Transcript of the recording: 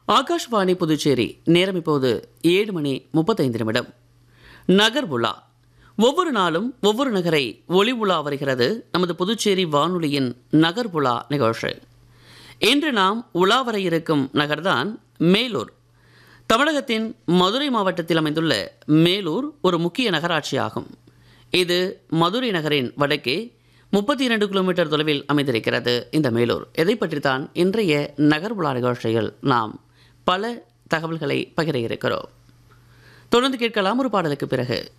ஆகாஷ்வாணி புதுச்சேரி நேரம் இப்போது ஏழு மணி முப்பத்தைந்து நிமிடம் நகர் உலா ஒவ்வொரு நாளும் ஒவ்வொரு நகரை ஒளி உலா வருகிறது நமது புதுச்சேரி வானொலியின் நகர் உலா நிகழ்ச்சி இன்று நாம் உலா வர இருக்கும் நகர்தான் மேலூர் தமிழகத்தின் மதுரை மாவட்டத்தில் அமைந்துள்ள மேலூர் ஒரு முக்கிய நகராட்சியாகும் இது மதுரை நகரின் வடக்கே முப்பத்தி இரண்டு கிலோமீட்டர் தொலைவில் அமைந்திருக்கிறது இந்த மேலூர் எதை பற்றித்தான் இன்றைய நகர் உலா நிகழ்ச்சியில் நாம் பல தகவல்களை பகிர இருக்கிறோம் தொடர்ந்து கேட்கலாம் ஒரு பாடலுக்கு பிறகு